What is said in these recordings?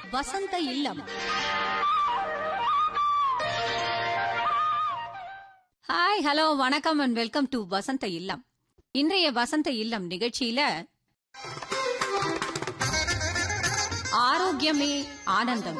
வசந்த Illam hi hello வணக்கம் and welcome to Vasantha Illam இன்றைய வசந்த இல்லம் நிகழ்ச்சியில ஆரோக்கியமே ஆனந்தம்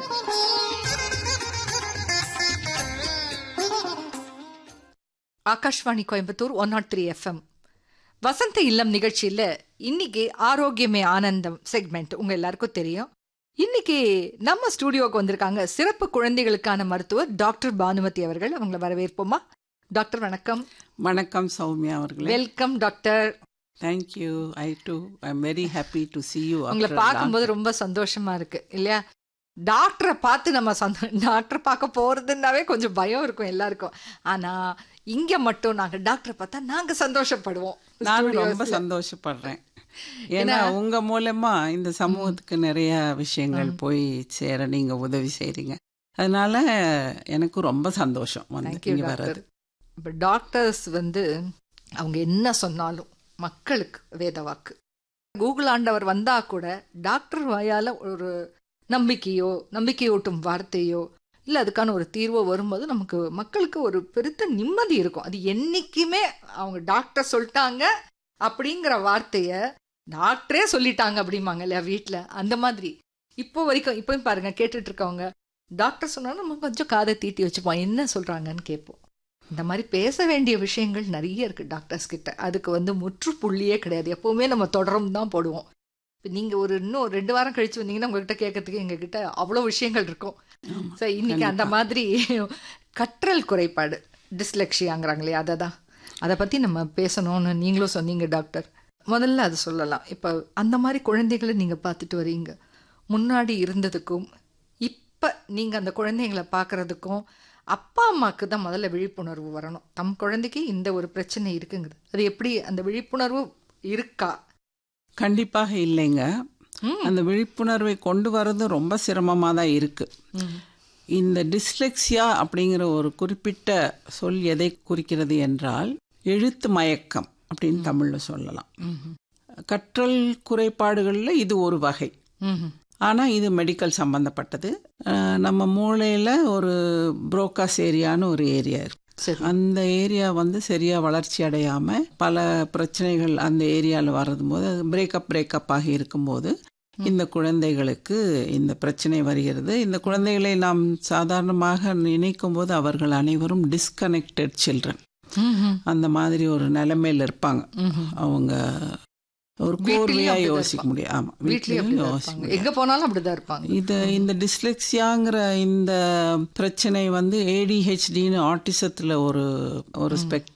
Akashvani Coimbatore one naught three FM Vasantha Illam நிகழ்ச்சியில் இன்னைக்கு ஆரோக்கியமே ஆனந்தம் செக்மெண்ட் உங்க எல்லாருக்கும் தெரியும் இன்னைக்கு நம்ம ஸ்டூடியோக்கு வந்திருக்காங்க சிறப்பு குழந்தைகளுக்கான மருத்துவர் டாக்டர் பானுமதி அவர்கள் அவங்கள வரவேற்போமா டாக்டர் வணக்கம் வணக்கம் சௌமியா அவர்களே welcome doctor thank you I to I am very happy to see you உங்களை after பார்க்கும்போது ரொம்ப சந்தோஷமா இருக்கு இல்லையா டாக்டரை பார்த்து நம்ம சந்தோ டாக்டர் பார்க்க போறதுன்னாவே கொஞ்சம் பயம் இருக்கும் எல்லாருக்கும் ஆனா இங்க மட்டும் நாங்க டாக்டரை பார்த்தா நாங்க சந்தோஷப்படுவோம் நானும் ரொம்ப studiosல. சந்தோஷப்படுறேன் ஏன்னா உங்க மூலமா இந்த சமூகத்துக்கு நிறைய விஷயங்கள் போய் சேர நீங்க உதவி செய்றீங்க அதனால எனக்கு ரொம்ப சந்தோஷம் வந்து தேங்க்யூ இங்க டாக்டர் வர்றது இப்போ டாக்டர்ஸ் வந்து அவங்க என்ன சொன்னாலும் மக்களுக்கு வேத வாக்கு கூகுள் ஆண்டவர் வந்தா கூட டாக்டர் வாயால ஒரு நம்பிக்கையோ நம்பிக்கையூட்டும் வார்த்தையோ இல்லை அதுக்கான ஒரு தீர்வோ வரும்போது நமக்கு மக்களுக்கு ஒரு பெருத்த நிம்மதி இருக்கும் அது என்னைக்குமே அவங்க டாக்டர் சொல்லிட்டாங்க அப்படிங்கிற வார்த்தைய டாக்டரே சொல்லிட்டாங்க அப்படிம்பாங்க இல்லையா வீட்டில் அந்த மாதிரி இப்போ வரைக்கும் இப்போயும் பாருங்க கேட்டுட்டு இருக்கவங்க டாக்டர் சொன்னாலும் நம்ம கொஞ்சம் காதை தீட்டி வச்சுப்போம் என்ன சொல்றாங்கன்னு கேட்போம் இந்த மாதிரி பேச வேண்டிய விஷயங்கள் நிறைய இருக்கு டாக்டர்ஸ் கிட்ட அதுக்கு வந்து முற்றுப்புள்ளியே கிடையாது எப்பவுமே நம்ம தொடரும் தான் போடுவோம் இப்போ நீங்க ஒரு இன்னும் ரெண்டு வாரம் கழிச்சு வந்தீங்கன்னா உங்ககிட்ட கேட்கறதுக்கு எங்க கிட்ட அவ்வளோ விஷயங்கள் இருக்கும் ஆமா, ஸோ இன்னைக்கு அந்த கண்டிப்பா. மாதிரி கற்றல் குறைபாடு டிஸ்லெக்ஷியாங்கிறாங்களே அதை தான் அதை பற்றி நம்ம பேசணும்னு நீங்களும் சொன்னீங்க டாக்டர் முதல்ல அது சொல்லலாம் இப்போ அந்த மாதிரி குழந்தைகளை நீங்கள் பார்த்துட்டு வரீங்க முன்னாடி இருந்ததுக்கும் இப்போ நீங்கள் அந்த குழந்தைங்களை பார்க்குறதுக்கும் அப்பா அம்மாவுக்கு தான் முதல்ல விழிப்புணர்வு வரணும் தம் குழந்தைக்கு இந்த ஒரு பிரச்சனை இருக்குங்குது அது எப்படி அந்த விழிப்புணர்வு இருக்கா கண்டிப்பாக இல்லைங்க ம். அந்த விழிப்புணர்வை கொண்டு வர்றது ரொம்ப சிரமமாக தான் இருக்கு இந்த டிஸ்லெக்சியா அப்படிங்கிற ஒரு குறிப்பிட்ட சொல் எதை குறிக்கிறது என்றால் எழுத்து மயக்கம் அப்படின்னு தமிழ்ல சொல்லலாம் கற்றல் குறைபாடுகளில் இது ஒரு வகை ம் ஆனால் இது மெடிக்கல் சம்மந்தப்பட்டது அஹ், நம்ம மூளையில் ஒரு புரோக்காஸ் ஏரியான்னு ஒரு ஏரியா இருக்கு சரி அந்த ஏரியா வந்து சரியாக வளர்ச்சி அடையாமல் பல பிரச்சனைகள் அந்த ஏரியாவில் வர்றது போது அது பிரேக்கப் பிரேக்கப் ஆகி இருக்கும்போது இந்த குழந்தைகளுக்கு இந்த பிரச்சனை வருகிறது இந்த குழந்தைகளை நாம் சாதாரணமாக நினைக்கும் போது அவர்கள் அனைவரும் டிஸ்கனெக்டட் சில்ட்ரன் ம் ம் அந்த மாதிரி ஒரு நிலைமையில் இருப்பாங்க ம் அவங்க ஒரு வீட்டிலயும் கோர்வையா அப்படிதான் யோசிக்க இருப்பாங்க. முடியும் ஆமா வீட்லயும் வீட்லயும் அப்படிதான் யோசிக்க இருப்பாங்க முடியும் எங்க போனாலும் அப்படிதான் இருப்பாங்க இது இந்த டிஸ்லெக்சியாங்கிற இந்த பிரச்சனை வந்து ஏடிஹெச்டின்னு ஆட்டிசத்தில் ஒரு ஒரு ஸ்பெக்ட்ரம்